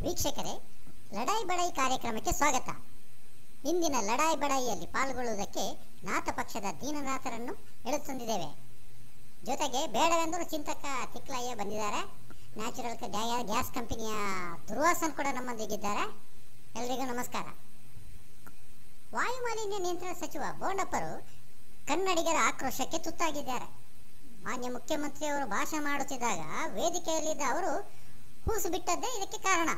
ವೀಕ್ಷಕರೇ ಲಡಾಯಿ ಬಡಾಯಿ ಕಾರ್ಯಕ್ರಮಕ್ಕೆ ಸ್ವಾಗತ ಇಂದಿನ ಲಡಾಯಿ ಬಡಾಯಿಯಲ್ಲಿ ಪಾಲ್ಗೊಳ್ಳುವುದಕ್ಕೆ ನಾಥ ಪಕ್ಷದ ದೀನನಾಥರನ್ನು ಎಳೆತಂದಿದ್ದೇವೆ ಜೊತೆಗೆ ಬೇಡವೆಂದರೂ ಚಿಂತಕ ತಿಕ್ಲಯ್ಯ ಬಂದಿದ್ದಾರೆ ನ್ಯಾಚುರಲ್ ಗ್ಯಾ- ಗ್ಯಾಸ್ ಕಂಪನಿಯ ದುರ್ವಾಸನ್ ಕೂಡ ನಮ್ಮೊಂದಿಗಿದ್ದಾರೆ ಎಲ್ರಿಗೂ ನಮಸ್ಕಾರ ವಾಯು ಮಾಲಿನ್ಯ ನಿಯಂತ್ರಣ ಸಚಿವ ಬೋಂಡಪ್ಪರು ಕನ್ನಡಿಗರ ಆಕ್ರೋಶಕ್ಕೆ ತುತ್ತಾಗಿದ್ದಾರೆ ಮಾನ್ಯ ಮುಖ್ಯಮಂತ್ರಿಯವರು ಭಾಷಣ ಮಾಡುತ್ತಿದ್ದಾಗ ವೇದಿಕೆಯಲ್ಲಿದ್ದ ಅವರು ಹೂಸು ಬಿಟ್ಟದ್ದೇ ಇದಕ್ಕೆ ಕಾರಣ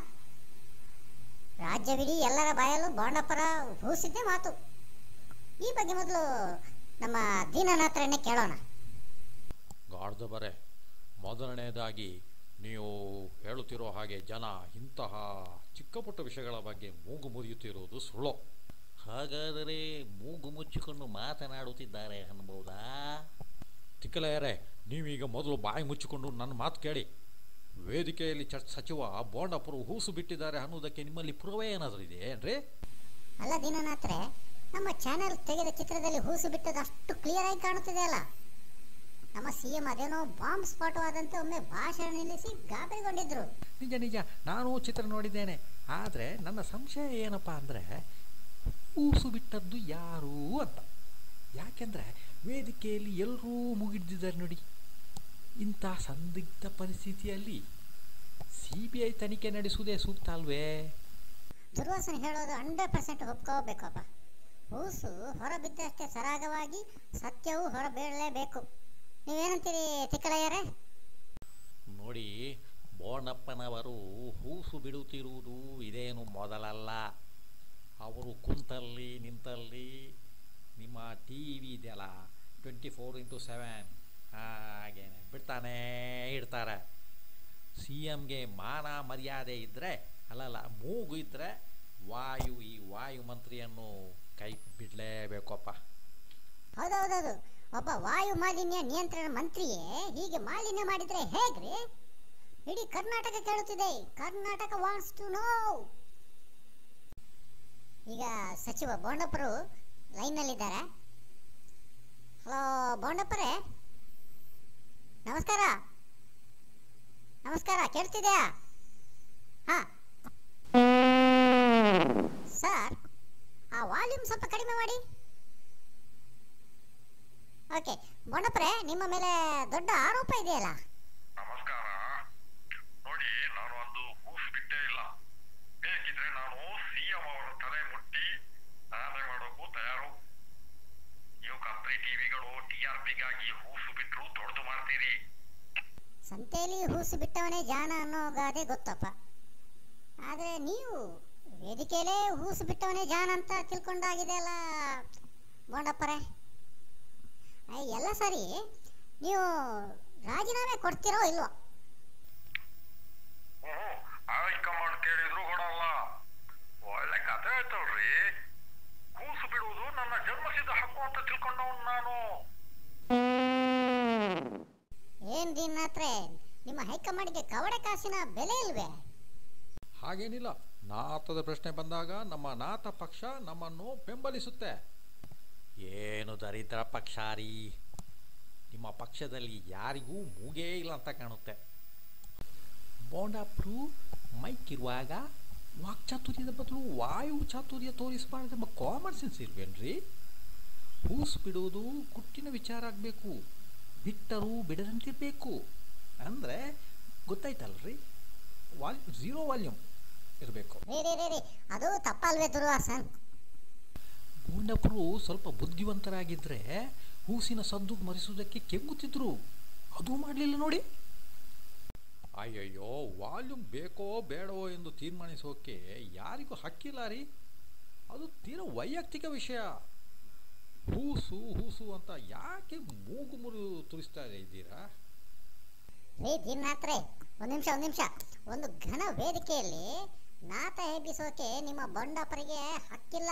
ರಾಜ್ಯವಿಡೀ ಎಲ್ಲರ ಬಾಯಲ್ಲೂ ಬೋಂಡಪ್ಪರ ಹೂಸಿದ್ದೇ ಮಾತು ಈ ಬಗ್ಗೆ ಮೊದಲು ನಮ್ಮ ದೀನನಾಥರನ್ನೇ ಕೇಳೋಣ ಗಾಡ್ದ ಬರೆ ಮೊದಲನೆಯದಾಗಿ ನೀವು ಹೇಳುತ್ತಿರೋ ಹಾಗೆ ಜನ ಇಂತಹ ಚಿಕ್ಕ ಪುಟ್ಟ ವಿಷಯಗಳ ಬಗ್ಗೆ ಮೂಗು ಮುರಿಯುತ್ತಿರುವುದು ಸುಳ್ಳು ಹಾಗಾದರೆ ಮೂಗು ಮುಚ್ಚಿಕೊಂಡು ಮಾತನಾಡುತ್ತಿದ್ದಾರೆ ಅನ್ಬಹುದಾ ತಿಕ್ಕಲೆಯರೇ ನೀವೀಗ ಮೊದಲು ಬಾಯಿ ಮುಚ್ಚಿಕೊಂಡು ನನ್ನ ಮಾತು ಕೇಳಿ ವೇದಿಕೆಯಲ್ಲಿ ಚ ಸಚಿವ ಬೋಂಡಪ್ಪರು ಹೂಸು ಬಿಟ್ಟಿದ್ದಾರೆ ಅನ್ನೋದಕ್ಕೆ ನಿಮ್ಮಲ್ಲಿ ಪುರಾವೆ ಏನಾದರೂ ಇದೆ ಏನ್ರಿ ಅಲ್ಲ ದೀನನಾಥ್ರೆ ನಮ್ಮ ಚಾನೆಲ್ ತೆಗೆದ ಚಿತ್ರದಲ್ಲಿ ಹೂಸು ಬಿಟ್ಟದ್ದು ಅಷ್ಟು ಕ್ಲಿಯರ್ ಆಗಿ ಕಾಣುತ್ತಿದೆ ಅಲ್ಲ ನಮ್ಮ ಸಿ ಎಂ ಅದೇನೋ ಬಾಂಬ್ ಸ್ಫೋಟವಾದಂತೆ ಒಮ್ಮೆ ಭಾಷಣ ನಿಲ್ಲಿಸಿ ಗಾಬರಿಗೊಂಡಿದ್ರು ನಿಜ ನಿಜ ನಾನು ಚಿತ್ರ ನೋಡಿದ್ದೇನೆ ಆದರೆ ನನ್ನ ಸಂಶಯ ಏನಪ್ಪ ಅಂದರೆ ಹೂಸು ಬಿಟ್ಟದ್ದು ಯಾರು ಅಂತ ಯಾಕೆಂದರೆ ವೇದಿಕೆಯಲ್ಲಿ ಎಲ್ಲರೂ ಮುಗಿದಿದ್ದಾರೆ ನೋಡಿ ಇಂಥ ಸಂದಿಗ್ಧ ಪರಿಸ್ಥಿತಿಯಲ್ಲಿ ಸಿ ಬಿ ಐ ತನಿಖೆ ನಡೆಸುವುದೇ ಸೂಕ್ತ ಅಲ್ವೇ ದುರ್ವಾಸನೆ ಹೇಳೋದು ಹಂಡ್ರೆಡ್ ಪರ್ಸೆಂಟ್ ಒಪ್ಕೋಬೇಕಪ್ಪ ಹೂಸು ಹೊರಬಿದ್ದಷ್ಟೇ ಸರಾಗವಾಗಿ ಸತ್ಯವು ಹೊರಬೀಳಲೇಬೇಕು ನೀವೇನಂತೀರಿ ತಿಕ್ಕಳಯ್ಯರೇ ನೋಡಿ ಬೋಣಪ್ಪನವರು ಹೂಸು ಬಿಡುತ್ತಿರುವುದು ಇದೇನು ಮೊದಲಲ್ಲ ಅವರು ಕುಂತಲ್ಲಿ ನಿಂತಲ್ಲಿ ನಿಮ್ಮ ಟಿ ವಿ ಇದೆಯಲ್ಲ ಟ್ವೆಂಟಿ ಫೋರ್ ಇಂಟು ಸೆವೆನ್ ಹಾಗೇನೆ ಬಿಡ್ತಾನೇ ಇಡ್ತಾರೆ ಸಿ ಎಮ್ಗೆ ಮಾನ ಮರ್ಯಾದೆ ಇದ್ದರೆ ಅಲ್ಲಲ್ಲ ಮೂಗು ಇದ್ದರೆ ವಾಯು ಈ ವಾಯು ಮಂತ್ರಿಯನ್ನು ಕೈ ಬಿಡಲೇಬೇಕಪ್ಪ ಹೌದೌದೌದು ಒಬ್ಬ ವಾಯು ಮಾಲಿನ್ಯ ನಿಯಂತ್ರಣ ಮಂತ್ರಿಯೇ ಹೀಗೆ ಮಾಲಿನ್ಯ ಮಾಡಿದ್ರೆ ಹೇಗ್ರಿ ಇಡೀ ಕರ್ನಾಟಕ ಕೇಳುತ್ತಿದೆ ಕರ್ನಾಟಕ ವಾಂಟ್ಸ್ ಟು ನೋ ಈಗ ಸಚಿವ ಬೋಂಡಪ್ಪರು ಲೈನ್ನಲ್ಲಿದ್ದಾರೆ ಹಲೋ ಬೋಂಡಪ್ಪರೇ ನಮಸ್ಕಾರ ನಮಸ್ಕಾರ ಕೇಳ್ತಿದ್ಯಾ ಹಾ ಸರ್ ಆ ವಾಲ್ಯೂಮ್ ಸ್ವಲ್ಪ ಕಡಿಮೆ ಮಾಡಿ ಓಕೆ ಬೋಂಡಪ್ಪರೇ ನಿಮ್ಮ ಮೇಲೆ ದೊಡ್ಡ ಆರೋಪ ಇದೆಯಲ್ಲ ನಮಸ್ಕಾರ ನೋಡಿ ನಾನು ಒಂದು ಕೂಸು ಬಿಟ್ಟೇ ಇಲ್ಲ ಬೇಕಿದ್ರೆ ನಾನು ಸಿಎಂ ಅವರ ತಲೆ ಮುಟ್ಟಿ ನಾನೇ ಮಾಡೋಕ್ಕೂ ತಯಾರು ನೀವು ಕಂಪ್ನಿ ಟಿವಿಗಳು ಟಿ ಆರ್ ಪಿಗಾಗಿ ಹೂಸು ಬಿಟ್ಟರು ದೊಡ್ಡದು ಮಾಡ್ತೀರಿ ಸಂತೆಯಲ್ಲಿ ಹೂಸು ಬಿಟ್ಟವನೇ ಜಾಣ ಅನ್ನೋ ಗಾದೆ ಗೊತ್ತಪ್ಪ ಆದರೆ ನೀವು ವೇದಿಕೆಯಲ್ಲೇ ಹೂಸು ಬಿಟ್ಟವನೇ ಜಾಣ ಅಂತ ತಿಳ್ಕೊಂಡಾಗಿದೆ ಅಲ್ಲ ಬೋಂಡಪ್ಪರೇ ಅಯ್ಯ, ಎಲ್ಲ ಸರಿ ನೀವು ರಾಜೀನಾಮೆ ಕೊಡ್ತೀರೋ ಇಲ್ವೋ ಹ್ಞೂ ಹೈಕಮಾಂಡ್ ಕೇಳಿದ್ರು ಕೊಡಲ್ಲ ಒಳ್ಳೆ ಕಥೆ ಆಯ್ತಲ್ರಿ ಕೂಸು ಬಿಡುವುದು ನನ್ನ ಜನ್ಮಸಿದ್ಧ ಹಕ್ಕು ಅಂತ ತಿಳ್ಕೊಂಡವನು ನಾನು ಏನ್ ದಿನತ್ರ ನಿಮ್ಮ ಹೈಕಮಾಂಡ್ಗೆ ಕವಡೆ ಕಾಸಿನ ಬೆಲೆ ಇಲ್ವೇ ಹಾಗೇನಿಲ್ಲ ನಾಥದ ಪ್ರಶ್ನೆ ಬಂದಾಗ ನಮ್ಮ ನಾಥ ಪಕ್ಷ ನಮ್ಮನ್ನು ಬೆಂಬಲಿಸುತ್ತೆ ಏನು ದರಿದ್ರ ಪಕ್ಷಾರಿ ನಿಮ್ಮ ಪಕ್ಷದಲ್ಲಿ ಯಾರಿಗೂ ಮೂಗೇ ಇಲ್ಲ ಅಂತ ಕಾಣುತ್ತೆ ಬೋಂಡಾಪ್ರು ಮೈಕ್ ಇರುವಾಗ ವಾಕ್ಚಾತುರ್ಯದ ಬದಲು ವಾಯು ಚಾತುರ್ಯ ತೋರಿಸಬಾರ್ದು ಎಂಬ ಕಾಮನ್ ಸೆನ್ಸ್ ಇಲ್ವೇನ್ರಿ ಹೂಸ್ ಬಿಡುವುದು ಕುಟ್ಟಿನ ವಿಚಾರ ಆಗಬೇಕು ಬಿಟ್ಟರೂ ಬಿಡದಂತಿರಬೇಕು ಅಂದರೆ ಗೊತ್ತಾಯ್ತಲ್ರಿ ವಾಲ್ ಝೀರೋ ವಾಲ್ಯೂಮ್ ಇರಬೇಕು ರೇ ರೇ ರೇ ರೇ ಅದು ತಪ್ಪಲ್ವೇ ದುರ್ವಾಸನ್ ಬೋಂಡಪ್ಪರು ಸ್ವಲ್ಪ ಬುದ್ಧಿವಂತರಾಗಿದ್ದರೆ ಹೂಸಿನ ಸದ್ದು ಮರೆಸುವುದಕ್ಕೆ ಕೆಮ್ಮುತ್ತಿದ್ರು ಅದು ಮಾಡಲಿಲ್ಲ ನೋಡಿ ಅಯ್ಯಯ್ಯೋ ವಾಲ್ಯೂಮ್ ಬೇಕೋ ಬೇಡವೋ ಎಂದು ತೀರ್ಮಾನಿಸೋಕೆ ಯಾರಿಗೂ ಹಕ್ಕಿಲ್ಲ ರೀ ಅದು ತೀರಾ ವೈಯಕ್ತಿಕ ವಿಷಯ ಹೂಸು ಹೂಸು ಅಂತ ಯಾಕೆ ಮೂಗು ಮುರು ತುರಿಸ್ತಾ ಇದ್ದೀರಾ ರೇ ದಿನಾತ್ರೆ ಒಂದು ನಿಮಿಷ ಒಂದು ನಿಮಿಷ ಒಂದು ಘನ ವೇದಿಕೆಯಲ್ಲಿ ನಾತ ಎಬ್ಬಿಸೋಕೆ ನಿಮ್ಮ ಬಂಡಪ್ಪರಿಗೆ ಹಕ್ಕಿಲ್ಲ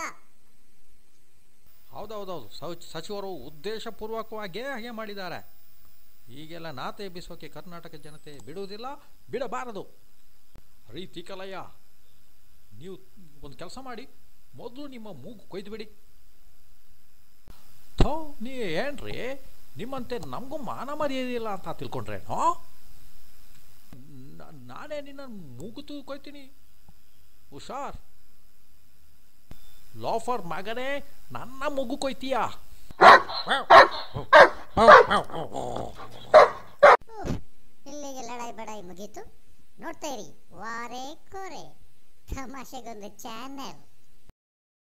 ಹೌದೌದೌದು ಸಚ್ ಸಚಿವರು ಉದ್ದೇಶಪೂರ್ವಕವಾಗಿಯೇ ಹಾಗೆ ಮಾಡಿದ್ದಾರೆ ಈಗೆಲ್ಲ ನಾತ ಎಬ್ಬಿಸೋಕೆ ಕರ್ನಾಟಕ ಜನತೆ ಬಿಡುವುದಿಲ್ಲ ಬಿಡಬಾರದು ರೀ ತಿಕಲಯ್ಯ ನೀವು ಒಂದು ಕೆಲಸ ಮಾಡಿ ಮೊದಲು ನಿಮ್ಮ ಮೂಗು ಕೊಯ್ದು ಬಿಡಿ ಥೋ ನೀ ಏನ್ರಿ ನಿಮ್ಮಂತೆ ನಮಗೂ ಮಾನ ಮರ್ಯಾದಿಲ್ಲ ಅಂತ ತಿಳ್ಕೊಂಡ್ರೇನೋ ನ- ನಾನೇ ನಿನ್ನ ಮೂಗುತು ಕೊಯ್ತೀನಿ ಹುಷಾರ್ ಲಾಫರ್ ಮಗನೇ ನನ್ನ ಮಗು ಕೊಯ್ತೀಯಾ ಉಹ್, ಇಲ್ಲಿಗೆ ಲಡಾಯಿ ಬಡಾಯಿ ಮುಗೀತು ನೋಡ್ತಾ ಇರಿ ವಾರೆ ಕೋರೆ ತಮಾಷೆಗೊಂದು ಚಾನೆಲ್